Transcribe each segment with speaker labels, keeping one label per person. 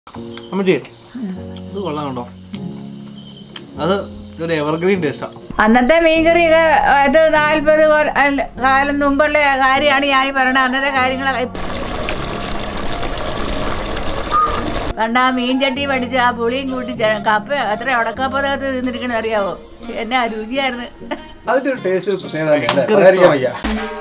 Speaker 1: അമ്മച്ചി ഇത് കൊള്ളാം കണ്ടോ അത് ഒരു എവർഗ്രീൻ ടേസ്റ്റാ
Speaker 2: അന്നത്തെ മീൻകറിയൊക്കെ അത് നാൽപ്പത് കൊല്ല- അല്ല, കാലം മുമ്പുള്ള കാര്യമാണ് ഞാൻ ഈ പറയണത് അന്നത്തെ കാര്യങ്ങളൊക്കെ കണ്ട ആ മീൻ ചട്ടി പഠിച്ച് ആ പുളിയും കൂട്ടി ചെ- കപ്പ അത്ര ഉടക്കപ്പതകത്ത് തിന്നിരിക്കണത് അറിയാവോ എന്നാ രുചിയായിരുന്നു
Speaker 3: അതിന്റെ ഒരു ടേസ്റ്റ് പ്രത്യേകത തന്നെയാണ് അല്ലേ? പറയാതിരിക്കാൻ വയ്യ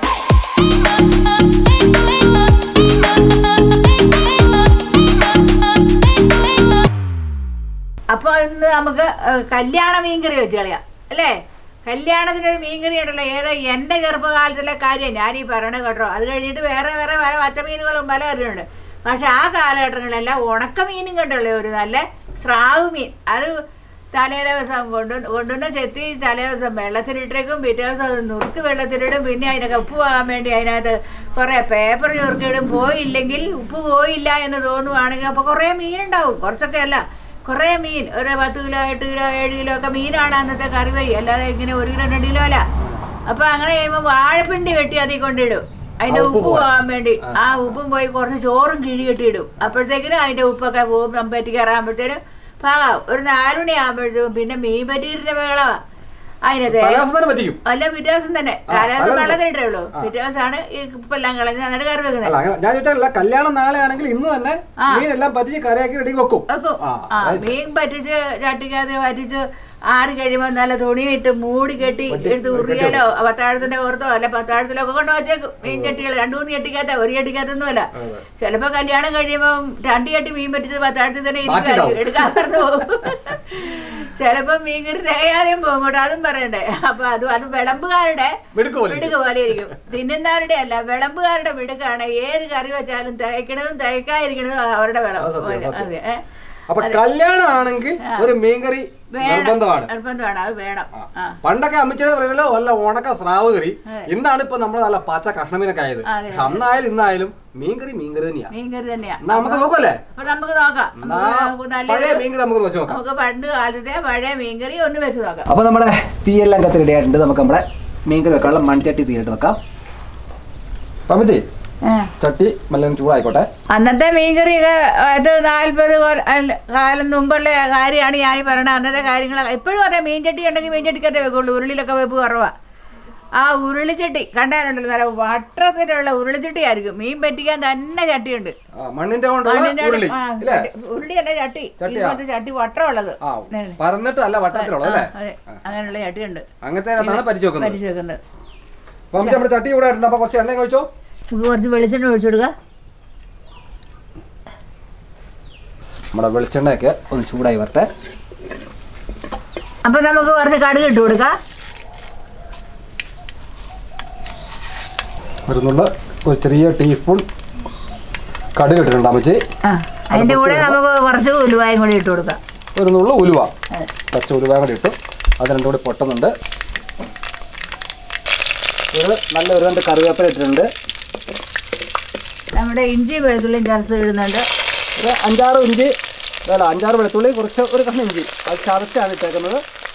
Speaker 2: അപ്പോൾ ഇന്ന് നമുക്ക് ഏഹ്, കല്യാണ മീൻകറി വെച്ച് കളയാം അല്ലേ കല്യാണത്തിനൊരു മീൻകറി ഉണ്ടല്ലോ ഏത് എൻ്റെ ചെറുപ്പകാലത്തിലെ കാര്യം ഞാൻ ഈ പറയണത് കേട്ടോ അത് കഴിഞ്ഞിട്ട് വേറെ വേറെ പല പച്ചമീനുകളും പല കാര്യമുണ്ട് പക്ഷെ ആ കാലഘട്ടങ്ങളിലെല്ലാം ഉണക്ക മീനും കണ്ടുള്ളൂ ഒരു നല്ല സ്രാവ് മീൻ അത് തലേ ദിവസം കൊണ്ടു കൊണ്ടുവന്ന് ചെത്തി തലേ ദിവസം വെള്ളത്തിലിട്ടേക്കും പിറ്റേ ദിവസം അത് നുറുക്ക് വെള്ളത്തിലിടും പിന്നെ അതിനൊക്കെ ഉപ്പ് പോകാൻ വേണ്ടി അതിനകത്ത് കുറേ പേപ്പർ ചുരുക്കിയിടും പോയില്ലെങ്കിൽ ഉപ്പ് പോയില്ല എന്ന് തോന്നുവാണെങ്കിൽ അപ്പോൾ കുറേ മീനുണ്ടാവും കുറച്ചൊക്കെ അല്ല കുറേ മീൻ ഒരു പത്ത് കിലോ എട്ട് കിലോ ഏഴ് കിലോ ഒക്കെ മീനാണ് അന്നത്തെ കറി വഴി അല്ലാതെ ഇങ്ങനെ ഒരു കിലോ രണ്ട് കിലോ അല്ല അപ്പൊ അങ്ങനെ ചെയ്യുമ്പോൾ വാഴപ്പിണ്ടി കെട്ടി അതിൽ കൊണ്ടിടും അതിന്റെ ഉപ്പ് പോകാൻ വേണ്ടി ആ ഉപ്പും പോയി കുറച്ച് ചോറും കിഴി കെട്ടിയിടും അപ്പോഴത്തേക്കിനും അതിന്റെ ഉപ്പൊക്കെ പോകും നമ്മൾ പറ്റി കയറാകുമ്പോഴത്തേനും പാകാവും ഒരു നാലുമണി ആകുമ്പോഴത്തേക്കും പിന്നെ മീൻ പറ്റിയിരുന്ന വേളവാ അതിനകത്ത്
Speaker 3: തലേദിവസം തന്നെ പറ്റിക്കും
Speaker 2: അല്ല പിറ്റേ ദിവസം തന്നെ തലേദിവസം വെള്ളത്തിലിട്ടേ ഉള്ളൂ പിറ്റേ ദിവസമാണ് ഈ ഉപ്പെല്ലാം കളഞ്ഞ് എന്നിട്ട് കറി വെക്കുന്നത്
Speaker 3: അല്ല അങ്ങനെ ഞാൻ ചോദിച്ചാൽ കല്യാണം നാളെ ആണെങ്കിൽ ഇന്ന് തന്നെ മീനെല്ലാം പറ്റിച്ച് കറിയാക്കി റെഡി വെക്കും
Speaker 2: വെക്കും
Speaker 3: ആ,
Speaker 2: ആ മീൻ പറ്റിച്ച് ചട്ടിക്കകത്ത് പറ്റിച്ച് ആറി കഴിയുമ്പോൾ നല്ല തുണിയിട്ട് മൂടി കെട്ടി എടുത്ത് ഉറിയാലോ പത്താഴത്തിന്റെ പുറത്തോ അല്ല പത്താഴത്തിലോ ഒക്കെ കൊണ്ട് വെച്ചേക്കും മീൻ ചട്ടികൾ രണ്ടു മൂന്ന് ചട്ടിക്കകത്ത ഒരു ചട്ടിക്കകത്തൊന്നുമല്ല ചിലപ്പോ കല്യാണം കഴിയുമ്പോൾ രണ്ട് ചട്ടി മീൻ പറ്റിച്ച് പത്താഴത്തിൽ തന്നെ ഇരിക്കും എടുക്കാൻ പറഞ്ഞു പോകും ചിലപ്പോ മീൻ കറി തേയാതെയും പോകും കേട്ടോ അതും പറയണ്ടേ അപ്പൊ അത് അത് വിളമ്പുകാരുടെ
Speaker 3: മിടുക്ക് പോലെ
Speaker 2: മിടുക്ക് പോലെ ഇരിക്കും തിന്നുന്നവരുടെ അല്ല വിളമ്പുകാരുടെ മിടുക്കാണ് ഏത് കറി വെച്ചാലും തയ്ക്കണതും തയ്ക്കാതിരിക്കണതും അവരുടെ വിളം
Speaker 3: അത് സത്യം, സത്യം.
Speaker 2: അതെ ഏ?
Speaker 3: അപ്പൊ കല്യാണം ആണെങ്കിൽ ഒരു മീൻകറി
Speaker 2: വേണം
Speaker 3: നിർബന്ധമാണ്
Speaker 2: നിർബന്ധമാണ് അത് വേണം ആ
Speaker 3: പണ്ടൊക്കെ അമ്മച്ചിയുടെ പറയുന്നല്ലോ വല്ല ഉണക്ക സ്രാവ് കറി ഇന്നാണ് ഇപ്പൊ നമ്മൾ നല്ല പച്ച കഷ്ണമീനൊക്കെ ആയത്
Speaker 2: അതെ.
Speaker 3: പക്ഷെ അന്നായാലും ഇന്നായാലും മീൻകറി മീൻകറി തന്നെയാ
Speaker 2: മീൻകറി തന്നെയാ
Speaker 3: എന്നാ നമുക്ക് നോക്കല്ലേ
Speaker 2: അപ്പൊ നമുക്ക് നോക്കാം
Speaker 3: എന്നാ
Speaker 2: നമുക്ക് നല്ല
Speaker 3: പഴയ മീൻകറി നമുക്ക് വെച്ച് നോക്കാം
Speaker 2: നമുക്ക് പണ്ട് കാലത്തെ പഴയ മീൻകറി ഒന്ന് വെച്ച് നോക്കാം
Speaker 3: അപ്പൊ നമ്മുടെ തീയെല്ലാം കത്ത് റെഡിയായിട്ടുണ്ട് നമുക്ക് നമ്മുടെ മീൻകറി വെക്കാനുള്ള മൺചട്ടി തീയിട്ട് വെക്കാം പമ്മച്ചി
Speaker 2: ആ.
Speaker 3: ചട്ടി മെല്ലെ ഒന്ന് ചൂടായിക്കോട്ടെ
Speaker 2: അന്നത്തെ മീൻകറിയൊക്കെ അത് നാൽപ്പത് കൊല്ല- അല്ല, കാലം മുമ്പുള്ള കാര്യമാണ് ഞാൻ ഈ പറയണത് അന്നത്തെ കാര്യങ്ങളൊക്കെ ഇപ്പോഴും അതെ മീൻ ചട്ടി ഉണ്ടെങ്കിൽ മീൻ ചട്ടിക്കകത്തേ വെക്കുള്ളൂ ഉരുളിയിലൊക്കെ വെപ്പ് കുറവാ ആ ഉരുളിച്ചട്ടി കണ്ടാലുണ്ടല്ലോ നല്ല വട്ടത്തിലുള്ള ഉരുളിച്ചട്ടി ആയിരിക്കും മീൻ പറ്റിക്കാൻ തന്നെ ചട്ടിയുണ്ട്
Speaker 3: ആ, മണ്ണിന്റെ കൊണ്ടുള്ള
Speaker 2: മണ്ണിന്റെ
Speaker 3: ഉരുളി
Speaker 2: ആ,
Speaker 3: ഇല്ലേ
Speaker 2: ഉരുളിയല്ല ചട്ടി
Speaker 3: ചട്ടിയാ?
Speaker 2: ഇങ്ങനത്തെ ചട്ടി വട്ടമുള്ളത്
Speaker 3: ആ പറന്നിട്ട് അല്ല വട്ടത്തിലുള്ളത് അല്ലേ
Speaker 2: അതെ അങ്ങനെയുള്ള ചട്ടിയുണ്ട്
Speaker 3: അങ്ങനത്തെ അതിനകത്താണ് പരിച്ചു വെക്കുന്നത്
Speaker 2: പരിച്ച് വെക്കുന്നത്
Speaker 3: അപ്പൊ നമുക്ക് നമ്മുടെ ചട്ടി ഇവിടെ ആയിട്ടുണ്ട് അപ്പൊ കുറച്ച് എണ്ണ കഴിച്ചോ
Speaker 2: നമുക്ക് കുറച്ച് വെളിച്ചെണ്ണ ഒഴിച്ചു കൊടുക്കുക
Speaker 3: നമ്മുടെ വെളിച്ചെണ്ണയൊക്കെ ഒന്ന് ചൂടായി വരട്ടെ
Speaker 2: അപ്പം നമുക്ക് കുറച്ച് കടുക് ഇട്ട് കൊടുക്കാം
Speaker 3: ഒരു നുള്ള ഒരു ചെറിയ ടീസ്പൂൺ കടുക് ഇട്ടിട്ടുണ്ട് അമ്മച്ചി
Speaker 2: ആ അതിൻ്റെ കൂടെ നമുക്ക് കുറച്ച് ഉലുവായും കൂടി ഇട്ട് കൊടുക്കാം
Speaker 3: ഒരു നുള്ള ഉലുവ
Speaker 2: അതെ.
Speaker 3: പച്ച ഉലുവ കൂടി ഇട്ടു അത് രണ്ടും കൂടി പൊട്ടുന്നുണ്ട് ഒരു നല്ല ഒരു രണ്ട് കറിവേപ്പില ഇട്ടിട്ടുണ്ട്
Speaker 2: നമ്മുടെ ഇഞ്ചി വെളുത്തുള്ളിയും ചതച്ച് ഇടുന്നുണ്ട്
Speaker 3: ഒരു അഞ്ചാറ് ഇഞ്ചി അല്ല അഞ്ചാറ് വെളുത്തുള്ളി കുറച്ച് ഒരു കഷ്ണം ഇഞ്ചി അത് ചതച്ചാണ് ഇട്ടേക്കുന്നത്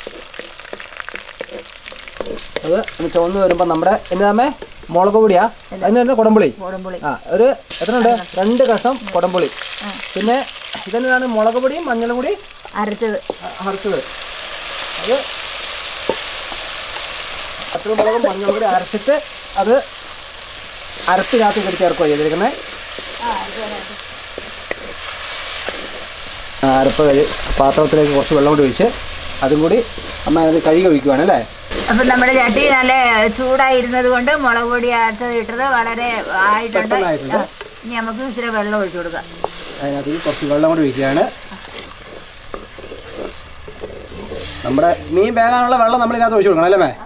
Speaker 3: അത് ഒന്ന് ചുവന്ന് വരുമ്പോൾ നമ്മുടെ എന്താമേ മുളക് പൊടിയാ അതിന് കുടംപുളി
Speaker 2: കുടംപുളി
Speaker 3: ആ ഒരു എത്ര ഉണ്ട് രണ്ട് കഷ്ണം കുടംപുളി പിന്നെ ഇതെന്താണ് മുളക് പൊടിയും മഞ്ഞളും കൂടി
Speaker 2: അരച്ചത്
Speaker 3: അരച്ചത് അത് പച്ചമുളകും മഞ്ഞളും കൂടി അരച്ചിട്ട് അത് അരപ്പിനകത്ത് കയറി ചേർക്കുക ചെയ്തിരിക്കുന്നത് അരപ്പ് കഴി പാത്രത്തിലേക്ക് കുറച്ച് വെള്ളം കൂടി ഒഴിച്ച് അതും കൂടി അമ്മ അത് കഴുകി ഒഴിക്കുവാണ് അല്ലേ
Speaker 2: അപ്പം നമ്മുടെ ചട്ടി നല്ല ചൂടായിരുന്നത് കൊണ്ട് മുളക് പൊടി അരച്ചത് ഇട്ടത് വളരെ ആയിട്ടുണ്ട്
Speaker 3: പെട്ടെന്നായിട്ടുണ്ട്.
Speaker 2: ആ, ഇനി നമുക്ക് ഇച്ചിരി വെള്ളം ഒഴിച്ചു കൊടുക്കാം
Speaker 3: അതിനകത്ത് കുറച്ച് വെള്ളം കൂടി ഒഴിക്കുകയാണ് നമ്മുടെ മീൻ വേകാനുള്ള വെള്ളം നമ്മൾ ഇതിനകത്ത് ഒഴിച്ചു കൊടുക്കണം അല്ലേ മേ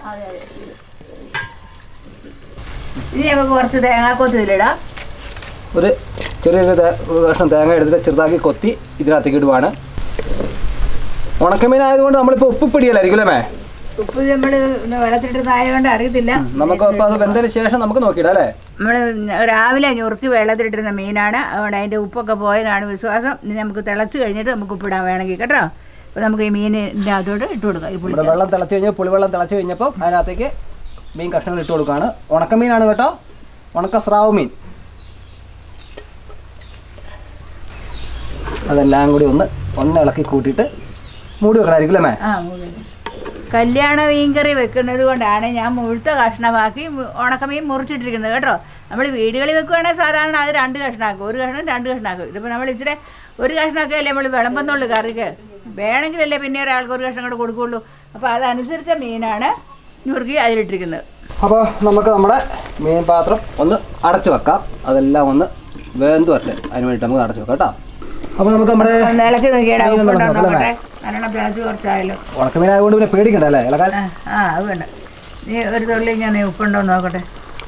Speaker 2: ഇനി നമുക്ക് കുറച്ച് തേങ്ങാക്കൊത്ത് ഇതിലിടാം
Speaker 3: ഒരു ചെറിയൊരു തേ- ഒരു കഷ്ണം തേങ്ങ എടുത്തിട്ട് ചെറുതാക്കി കൊത്തി ഇതിനകത്തേക്ക് ഇടുവാണ് ഉണക്കമീൻ ആയതുകൊണ്ട് നമ്മളിപ്പോൾ ഉപ്പ് പിടിയല്ലായിരിക്കും അല്ലേ മേ
Speaker 2: ഉപ്പ് നമ്മൾ വെള്ളത്തിലിട്ടതായതുകൊണ്ട് അറിയത്തില്ല
Speaker 3: നമുക്ക് അപ്പോൾ അത് വെന്തതിന് ശേഷം നമുക്ക് നോക്കിയിടാം അല്ലേ
Speaker 2: നമ്മൾ രാവിലെ ഞുറുക്കി വെള്ളത്തിലിട്ടിരുന്ന മീനാണ് അതുകൊണ്ട് അതിൻ്റെ ഉപ്പൊക്കെ പോയതാണ് വിശ്വാസം ഇനി നമുക്ക് തിളച്ച് കഴിഞ്ഞിട്ട് നമുക്ക് ഉപ്പിടാൻ വേണമെങ്കിൽ കേട്ടോ അപ്പോൾ നമുക്ക് ഈ മീനിൻ്റെ അകത്തോട്ട് ഇട്ട് കൊടുക്കാം ഈ പുളി
Speaker 3: നമ്മുടെ വെള്ളം തിളച്ച് കഴിഞ്ഞാൽ പുളിവെള്ളം തിളച്ച് കഴിഞ്ഞപ്പോൾ അതിനകത്തേക്ക് മീൻ കഷ്ണങ്ങൾ ഇട്ട് കൊടുക്കുകയാണ് ഉണക്കമീനാണ് കേട്ടോ ഉണക്ക സ്രാവ് മീൻ അതെല്ലാം കൂടി ഒന്ന് ഒന്ന് ഇളക്കി കൂട്ടിയിട്ട് മൂടി വെക്കണമായിരിക്കും അല്ലേ
Speaker 2: ആ മൂന്ന് കല്യാണ മീൻകറി വെക്കുന്നത് കൊണ്ടാണ് ഞാൻ മുഴുത്ത കഷ്ണമാക്കി മു- ഉണക്കമീൻ മുറിച്ചിട്ടിരിക്കുന്നത് കേട്ടോ നമ്മൾ വീടുകളിൽ വെക്കുകയാണെങ്കിൽ സാധാരണ അത് രണ്ട് കഷ്ണമാക്കും ഒരു കഷ്ണം രണ്ട് കഷ്ണമാക്കും ഇതിപ്പോൾ നമ്മൾ ഇച്ചിരി ഒരു കഷ്ണമൊക്കെ അല്ലേ നമ്മൾ വിളമ്പുന്നുള്ളൂ കറിക്ക് വേണമെങ്കിലല്ലേ പിന്നെ ഒരാൾക്ക് ഒരു കഷ്ണം കൂടെ കൊടുക്കുകയുള്ളൂ അപ്പോൾ അതനുസരിച്ച മീനാണ് ഞുറുക്കി അതിലിട്ടിരിക്കുന്നത്
Speaker 3: അപ്പോൾ നമുക്ക് നമ്മുടെ മീൻ പാത്രം ഒന്ന് അടച്ചു വെക്കാം അതെല്ലാം ഒന്ന് വേന്ത് വരട്ടെ അതിന് വേണ്ടിയിട്ട് നമുക്ക് അടച്ചു വെക്കാം കേട്ടോ അപ്പോൾ നമുക്ക് നമ്മുടെ
Speaker 2: ഒന്ന് ഇളക്കി നോക്കിയാടാ
Speaker 3: മീനൊന്ന്
Speaker 2: ഉപ്പുണ്ടോ
Speaker 3: നോക്കാം,
Speaker 2: നോക്കട്ടെ
Speaker 3: അല്ലേ?
Speaker 2: നല്ലോണം തിളച്ച് കുറച്ചായാലും
Speaker 3: ഉണക്കമീൻ ആയതുകൊണ്ട് പിന്നെ പേടിക്കണ്ട അല്ലേ ഇളക്കാൻ
Speaker 2: ആ ആ അത് വേണ്ട നീ ഒരു തുള്ളി ഞാൻ ഉപ്പുണ്ടോ നോക്കട്ടെ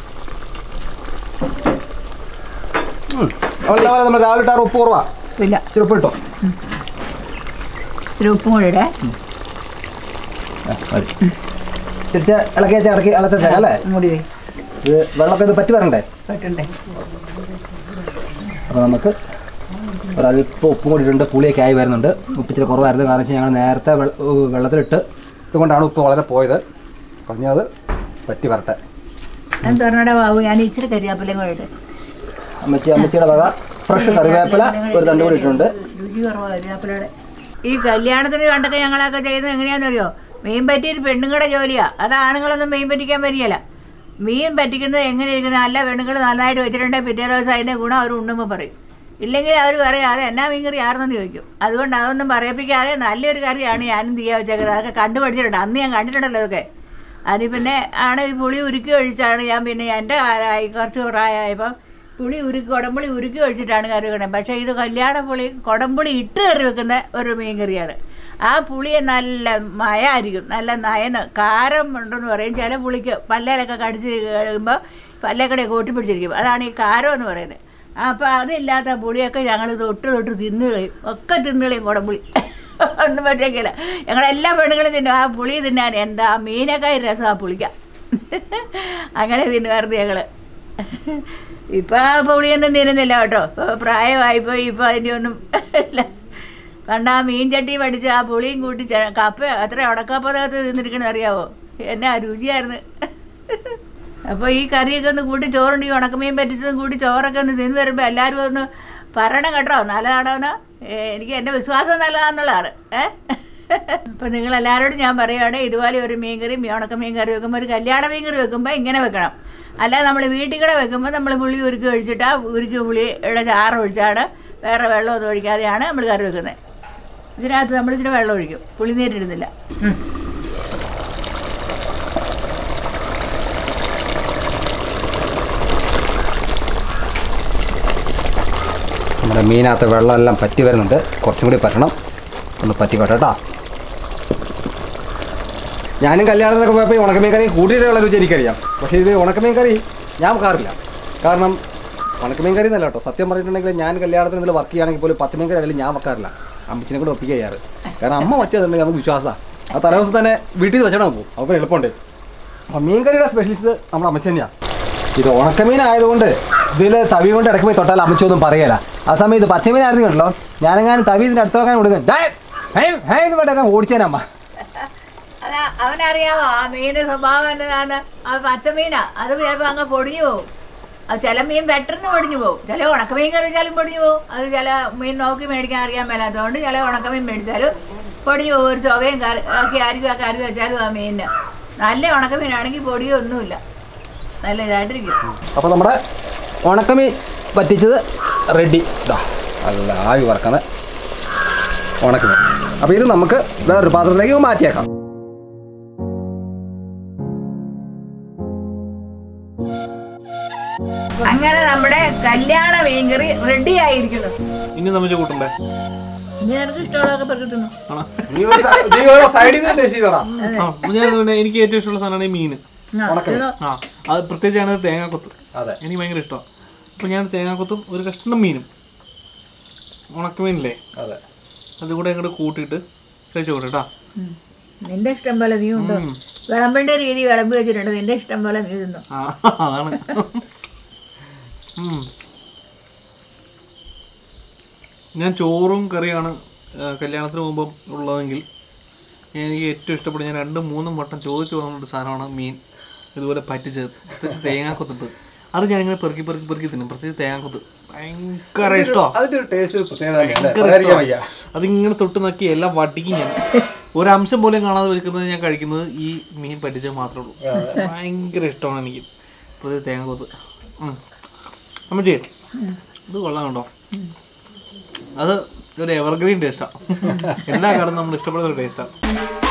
Speaker 3: അതുപോലെ നമ്മൾ രാവിലെ ഇട്ടാറ് ഉപ്പ് കുറവാ
Speaker 2: ഇല്ല
Speaker 3: ഇച്ചിരി ഉപ്പ് കിട്ടും
Speaker 2: ഇച്ചിരി ഉപ്പും കൂടി ഇടേ
Speaker 3: തിരിച്ച് ഇളക്കി വെച്ചാൽ ഇളക്കി ഇളച്ച വെച്ചേക്കാം അല്ലേ
Speaker 2: മൂടി വേ
Speaker 3: ഇത് വെള്ളമൊക്കെ ഇത് പറ്റി വരണ്ടേ
Speaker 2: പറ്റണ്ടേ
Speaker 3: അപ്പോൾ നമുക്ക് ഒരല്പം ഉപ്പും കൂടി ഇട്ടുണ്ട് പുളിയൊക്കെ ആയി വരുന്നുണ്ട് ഉപ്പ് ഇച്ചിരി കുറവായിരുന്നു കാരണം വെച്ചാൽ ഞങ്ങൾ നേരത്തെ വെള്ള- ഉ- വെള്ളത്തിലിട്ട് ഇതുകൊണ്ടാണ് ഉപ്പ് വളരെ പോയത് അപ്പം ഇനി അത് പറ്റി വരട്ടെ
Speaker 2: ഞാൻ തുറന്നട ബാബു ഞാൻ ഇച്ചിരി കരിയാപ്പിലയും കൂടെ ഇട്ട്
Speaker 3: അമ്മച്ചി അമ്മച്ചിയുടെ വക ഫ്രഷ് കറിവേപ്പില ഒരു രണ്ട് കൂടി ഇട്ടിട്ടുണ്ട്
Speaker 2: രുചി കുറവാ കരിയാപ്പിലയുടെ ഈ കല്യാണത്തിന് കണ്ടൊക്കെ ഞങ്ങളൊക്കെ ചെയ്യുന്നത് എങ്ങനെയാണെന്നറിയോ മീൻ പറ്റിയൊരു പെണ്ണുങ്ങളുടെ ജോലിയാ അത് ആണുങ്ങളൊന്നും മീൻ പറ്റിക്കാൻ വരികയില്ല മീൻ പറ്റിക്കുന്നത് എങ്ങനെ ഇരിക്കുന്നത് നല്ല പെണ്ണുങ്ങൾ നന്നായിട്ട് വെച്ചിട്ടുണ്ടെങ്കിൽ പിറ്റേ ദിവസം അതിൻ്റെ ഗുണം അവർ ഉണ്ണുമ്പോൾ പറയും ഇല്ലെങ്കിൽ അവർ പറയും അത് എന്നാ മീൻ കറി ആണെന്ന് ചോദിക്കും അതുകൊണ്ട് അതൊന്നും പറയിപ്പിക്കാതെ നല്ലൊരു കറിയാണ് ഞാനും തീയ വെച്ചേക്കുന്നത് അതൊക്കെ കണ്ടുപഠിച്ചിട്ടുണ്ട് അന്ന് ഞാൻ കണ്ടിട്ടുണ്ടല്ലോ അതൊക്കെ അതിന് പിന്നെ ആണ് ഈ പുളി ഉരുക്കി ഒഴിച്ചാണ് ഞാൻ പിന്നെ എൻ്റെ കാലമായി കുറച്ച് പ്രായമായപ്പോൾ പുളി ഉരുക്കി കുടംപുളി ഉരുക്കി ഒഴിച്ചിട്ടാണ് കറി വെക്കുന്നത് പക്ഷേ ഇത് കല്യാണ പുളി കുടംപുളി ഇട്ട് കറി വെക്കുന്ന ഒരു മീൻ കറിയാണ് ആ പുളിയെ നല്ല മയായിരിക്കും നല്ല നയന് കാരം ഉണ്ടെന്ന് പറയും ചില പുളിക്ക് പല്ലേലൊക്കെ കടിച്ച് കഴിയുമ്പോൾ പല്ലേക്കടെ കൂട്ടി പിടിച്ചിരിക്കും അതാണ് ഈ കാരം എന്ന് പറയുന്നത് അപ്പോൾ അതില്ലാത്ത പുളിയൊക്കെ ഞങ്ങൾ തൊട്ട് തൊട്ട് തിന്ന് കളയും ഒക്കെ തിന്ന് കളയും കുടംപുളി ഒന്നും പറ്റേക്കില്ല ഞങ്ങളെല്ലാ പെണ്ണുങ്ങളും തിന്നും ആ പുളി തിന്നാൻ എന്താ മീനൊക്കെ രസം ആ പുളിക്കാം അങ്ങനെ തിന്നുമായിരുന്നു ഞങ്ങള് ഇപ്പം ആ പുളിയൊന്നും തിന്നുന്നില്ല കേട്ടോ ഇപ്പൊ പ്രായമായിപ്പോയി ഇപ്പം അതിൻ്റെ ഒന്നും ഇല്ല പണ്ട് ആ മീൻ ചട്ടി പഠിച്ച് ആ പുളിയും കൂട്ടി ചെ- കപ്പ അത്ര ഉടക്കപ്പതകത്ത് തിന്നിരിക്കണത് അറിയാവോ എന്നാ രുചിയായിരുന്നു അപ്പോൾ ഈ കറിയൊക്കെ ഒന്ന് കൂട്ടി ചോറുണ്ട് ഈ ഉണക്കമീൻ പറ്റിച്ചതും കൂട്ടി ചോറൊക്കെ ഒന്ന് തിന്ന് വരുമ്പോൾ എല്ലാവരും ഒന്ന് പറയണം കേട്ടോ നല്ലതാണോന്ന് ഏ, എനിക്ക് എൻ്റെ വിശ്വാസം നല്ലതാണെന്നുള്ളതാണ് ഏ അപ്പം നിങ്ങൾ എല്ലാവരോടും ഞാൻ പറയുകയാണ് ഇതുപോലെ ഒരു മീൻ കറി ഉണക്ക മീൻ കറി വെക്കുമ്പോൾ ഒരു കല്യാണ മീൻ കറി വെക്കുമ്പോൾ ഇങ്ങനെ വെക്കണം അല്ലാതെ നമ്മൾ വീട്ടിൽ കൂടെ വെക്കുമ്പോൾ നമ്മൾ പുളി ഉരുക്കി ഒഴിച്ചിട്ട് ആ ഉരുക്കി പുളിയുടെ ചാറ് ഒഴിച്ചാണ് വേറെ വെള്ളമൊന്നും ഒഴിക്കാതെയാണ് നമ്മൾ കറി വെക്കുന്നത് ഇതിനകത്ത് നമ്മൾ ഇച്ചിരി വെള്ളം ഒഴിക്കും പുളിനീരിടുന്നില്ല
Speaker 3: നമ്മുടെ മീനകത്ത് വെള്ളമെല്ലാം പറ്റി വരുന്നുണ്ട് കുറച്ചും കൂടി പറ്റണം ഒന്ന് പറ്റിക്കോട്ടെ കേട്ടോ ഞാനും കല്യാണത്തിനൊക്കെ പോയപ്പോൾ ഈ ഉണക്കമീൻ കറി കൂട്ടിയിട്ടുള്ള രുചി എനിക്കറിയാം പക്ഷേ ഇത് ഉണക്കമീൻ കറി ഞാൻ വെക്കാറില്ല കാരണം ഉണക്കമീൻ കറി എന്നല്ല കേട്ടോ സത്യം പറഞ്ഞിട്ടുണ്ടെങ്കിൽ ഞാൻ കല്യാണത്തിന് ഇതിൽ വർക്ക് ചെയ്യുകയാണെങ്കിൽ പോലും പച്ചമീൻ കറി അതിൽ ഞാൻ വെക്കാറില്ല അമ്മച്ചിനെ കൂടെ ഒപ്പിക്കുക ചെയ്യാറ് കാരണം അമ്മ മറ്റേതുണ്ടെങ്കിൽ നമുക്ക് വിശ്വാസമാണ് ആ തലേദിവസം തന്നെ വീട്ടിൽ നിന്ന് വെച്ചാൽ പോകും അപ്പോൾ എളുപ്പമുണ്ട് അപ്പം മീൻ കറിയുടെ സ്പെഷ്യലിസ്റ്റ് നമ്മുടെ അമ്മച്ചി തന്നെയാണ് ഇത് ഉണക്കമീൻ ആയതുകൊണ്ട് ഇതിൽ തവി കൊണ്ട് ഇടയ്ക്ക് പോയി തൊട്ടാൽ അമ്മച്ചൊന്നും പറയല ആ സമയം ഇത് പച്ചമീനായിരുന്നു കേട്ടോ ഞാനെങ്ങാനും തവി ഇതിൻ്റെ അടുത്ത് വെക്കാൻ കൊടുക്കുന്നത് ഡേ ഹേ ഹേ എന്ന് പറഞ്ഞാൽ ഓടിച്ചേനമ്മ
Speaker 2: അത് അവനറിയാമോ ആ മീൻ്റെ സ്വഭാവം എന്നതാണ് ആ പച്ചമീനാ അത് ചിലപ്പോൾ അങ്ങ് പൊടിഞ്ഞു പോകും അത് ചില മീൻ പെട്ടെന്ന് പൊടിഞ്ഞു പോകും ചില ഉണക്കമീൻ കറിച്ചാലും പൊടിഞ്ഞു പോകും അത് ചില മീൻ നോക്കി മേടിക്കാൻ അറിയാൻ മേലാത്തതുകൊണ്ട് ചില ഉണക്കമീൻ മേടിച്ചാലും പൊടിഞ്ഞു പോകും ഒരു ചൊവയും കറി ഒക്കെ ആയിരിക്കും ആ കറി വെച്ചാലും ആ മീനിന് നല്ല ഉണക്കമീനാണെങ്കിൽ പൊടിയൊന്നുമില്ല നല്ല ഇതായിട്ടിരിക്കും
Speaker 3: അപ്പോൾ നമ്മുടെ ഉണക്കമീൻ പറ്റിച്ചത് റെഡി ഇതാ നല്ല ആവി വറക്കുന്ന ഉണക്കമീൻ അപ്പോൾ ഇത് നമുക്ക് വേറൊരു പാത്രത്തിലേക്ക് മാറ്റിയേക്കാം
Speaker 2: അങ്ങനെ നമ്മുടെ കല്യാണ മീൻകറി റെഡി ആയിരിക്കുന്നു
Speaker 1: ഇനി നമ്മൾ കൂട്ടണ്ടേ
Speaker 2: ഇനി നിനക്ക് ഇഷ്ടമുള്ളതൊക്കെ പറ്റുന്നു
Speaker 1: ആണോ
Speaker 3: നീ ഓരോ സൈഡിൽ നിന്ന് ടേസ്റ്റ് ചെയ്തോടാ
Speaker 1: ആ അപ്പൊ ഞാൻ പിന്നെ എനിക്ക് ഏറ്റവും ഇഷ്ടമുള്ള സാധനമാണ് ഈ മീൻ ആ അത് പ്രത്യേകിച്ചാണ് തേങ്ങാക്കൊത്ത്
Speaker 3: അതെ
Speaker 1: എനിക്ക് ഭയങ്കര ഇഷ്ടമാണ് അപ്പോൾ ഞാൻ തേങ്ങാക്കൊത്തും ഒരു കഷ്ണം മീനും ഉണക്കമീനില്ലേ
Speaker 3: അതെ
Speaker 1: അതും കൂടെ അങ്ങോട്ട് കൂട്ടിയിട്ട് കഴിച്ചു കൂട്ടാ
Speaker 2: നിന്റെ ഇഷ്ടം പോലെ നീ ഉണ്ടോ വിളമ്പേണ്ട രീതി വിളമ്പി വെച്ചിട്ടുണ്ട് നിന്റെ ഇഷ്ടം പോലെ നീ തിന്നു
Speaker 1: ആ അതാണ് ഉം. ഞാൻ ചോറും കറിയാണ് ആ, കല്യാണത്തിന് പോകുമ്പോൾ ഉള്ളതെങ്കിൽ എനിക്ക് ഏറ്റവും ഇഷ്ടപ്പെട്ട ഞാൻ രണ്ടും മൂന്നും വട്ടം ചോദിച്ചു പോകുന്ന ഒരു സാധനമാണ് മീൻ ഇതുപോലെ പറ്റിച്ചത് പ്രത്യേകിച്ച് തേങ്ങാക്കൊത്തിട്ട് അത് ഞാനിങ്ങനെ പെറുക്കി പെറുക്കി പെറുക്കി തിന്നും പ്രത്യേകിച്ച് തേങ്ങാക്കൊത്ത് ഭയങ്കര ഇഷ്ടമാണ്
Speaker 3: അതിന്റെ ഒരു ടേസ്റ്റ് ഒരു പ്രത്യേകത തന്നെയാണ് അല്ലേ? പറയാതിരിക്കാൻ വയ്യ
Speaker 1: അതിങ്ങനെ തൊട്ട് നോക്കി എല്ലാം വട്ടിക്കും ഞാൻ ഒരംശം പോലും കാണാതെ വിൽക്കുന്നത് ഞാൻ കഴിക്കുന്നത് ഈ മീൻ പറ്റിച്ചത് മാത്രമേ ഉള്ളൂ ഭയങ്കര ഇഷ്ടമാണ് എനിക്ക് പ്രത്യേകിച്ച് തേങ്ങാക്കൊത്ത് ഉം. അമ്മച്ചി ഇത് കൊള്ളാം കണ്ടോ അത് ഒരു എവർഗ്രീൻ ടേസ്റ്റാണ് എല്ലാ കാലത്തും നമ്മൾ ഇഷ്ടപ്പെടുന്ന ഒരു ടേസ്റ്റാണ്